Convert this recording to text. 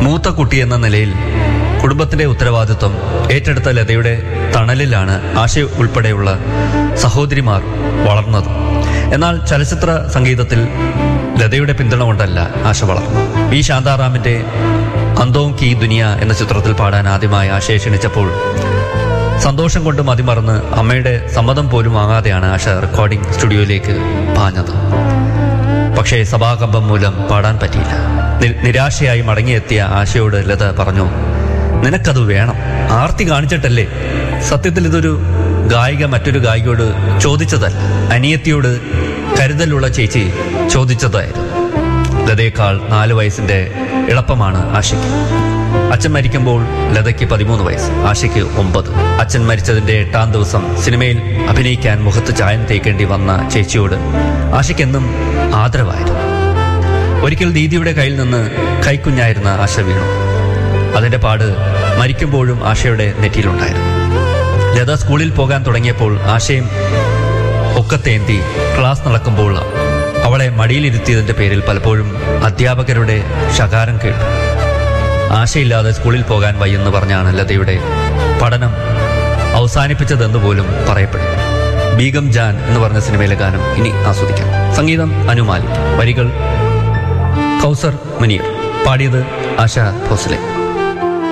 മൂത്ത കുട്ടി എന്ന നിലയിൽ കുടുംബത്തിന്റെ ഉത്തരവാദിത്വം ഏറ്റെടുത്ത ലതയുടെ തണലിലാണ് ആശ ഉൾപ്പെടെയുള്ള സഹോദരിമാർ വളർന്നത് എന്നാൽ ചലച്ചിത്ര സംഗീതത്തിൽ ലതയുടെ പിന്തുണ കൊണ്ടല്ല ആശ വളർന്നു വി ശാന്താറാമിന്റെ അന്തോം കി ദുനിയ എന്ന ചിത്രത്തിൽ പാടാൻ ആദ്യമായി ആശയെ ക്ഷണിച്ചപ്പോൾ സന്തോഷം കൊണ്ട് മതിമറന്ന് അമ്മയുടെ സമ്മതം പോലും വാങ്ങാതെയാണ് ആശ റെക്കോർഡിംഗ് സ്റ്റുഡിയോയിലേക്ക് പാഞ്ഞത് പക്ഷേ സഭാകമ്പം മൂലം പാടാൻ പറ്റിയില്ല നി- നിരാശയായി മടങ്ങിയെത്തിയ ആശയോട് ലത പറഞ്ഞു നിനക്കത് വേണം ആർത്തി കാണിച്ചിട്ടല്ലേ സത്യത്തിൽ ഇതൊരു ഗായിക മറ്റൊരു ഗായികയോട് ചോദിച്ചതല്ല അനിയത്തിയോട് കരുതലുള്ള ചേച്ചി ചോദിച്ചതായിരുന്നു ലതയേക്കാൾ നാല് വയസ്സിന്റെ എളുപ്പമാണ് ആശയ്ക്ക് അച്ഛൻ മരിക്കുമ്പോൾ ലതയ്ക്ക് പതിമൂന്ന് വയസ്സ് ആശയ്ക്ക് ഒമ്പത് അച്ഛൻ മരിച്ചതിന്റെ എട്ടാം ദിവസം സിനിമയിൽ അഭിനയിക്കാൻ മുഖത്ത് ചായം തേക്കേണ്ടി വന്ന ചേച്ചിയോട് ആശയ്ക്കെന്നും ആദരവായിരുന്നു ഒരിക്കൽ ദീദിയുടെ കയ്യിൽ നിന്ന് കൈക്കുഞ്ഞായിരുന്ന ആശ വീണു അതിന്റെ പാട് മരിക്കുമ്പോഴും ആശയുടെ നെറ്റിയിലുണ്ടായിരുന്നു ലത സ്കൂളിൽ പോകാൻ തുടങ്ങിയപ്പോൾ ആശയും ഒക്കത്തേന്തി ക്ലാസ് നടക്കുമ്പോൾ അവളെ മടിയിലിരുത്തിയതിന്റെ പേരിൽ പലപ്പോഴും അധ്യാപകരുടെ ശകാരം കേട്ടു ആശയില്ലാതെ സ്കൂളിൽ പോകാൻ വയ്യെന്ന് പറഞ്ഞാണ് ലതയുടെ പഠനം അവസാനിപ്പിച്ചതെന്ന് പോലും പറയപ്പെടുന്നു ബീഗം ജാൻ എന്ന് പറഞ്ഞ സിനിമയിലെ ഗാനം ഇനി ആസ്വദിക്കാം സംഗീതം അനുമാലി വരികൾ കൗസർ മുനീർ പാടിയത് ആശ ഭോസ്ലെ